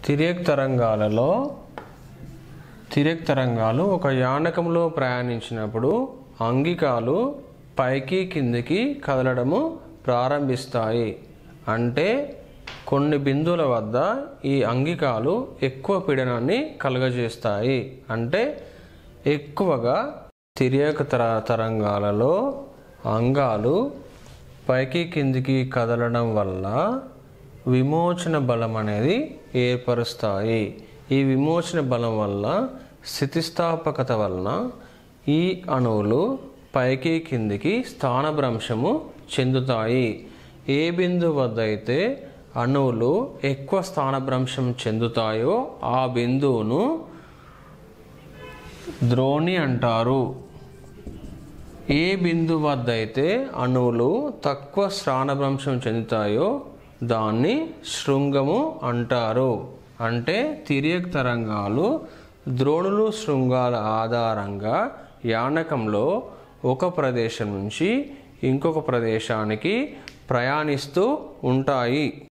తిరేక్ తరంగాలలో తిరేక్ తరంగాలు ఒక యానకంలో ప్రయాణించినప్పుడు అంగికాలు పైకి కిందికి కదలడము ప్రారంభిస్తాయి అంటే కొన్ని బిందువుల వద్ద ఈ అంగికాలు ఎక్కువ పీడనాన్ని కలుగజేస్తాయి అంటే ఎక్కువగా తిరియక తర తరంగాలలో అంగాలు పైకి కిందికి కదలడం వల్ల విమోచన బలం అనేది ఏర్పరుస్తాయి ఈ విమోచన బలం వల్ల స్థితిస్థాపకత వలన ఈ అణువులు పైకి కిందికి స్థానభ్రంశము చెందుతాయి ఏ బిందువు వద్ద అయితే అణువులు ఎక్కువ స్థానభ్రంశం చెందుతాయో ఆ బిందువును ద్రోణి అంటారు ఏ బిందువు వద్ద అయితే అణువులు తక్కువ స్థానభ్రంశం చెందుతాయో దాన్ని శృంగము అంటారు అంటే తిరియక్ తరంగాలు ద్రోణులు శృంగాల ఆధారంగా యానకంలో ఒక ప్రదేశం నుంచి ఇంకొక ప్రదేశానికి ప్రయాణిస్తూ ఉంటాయి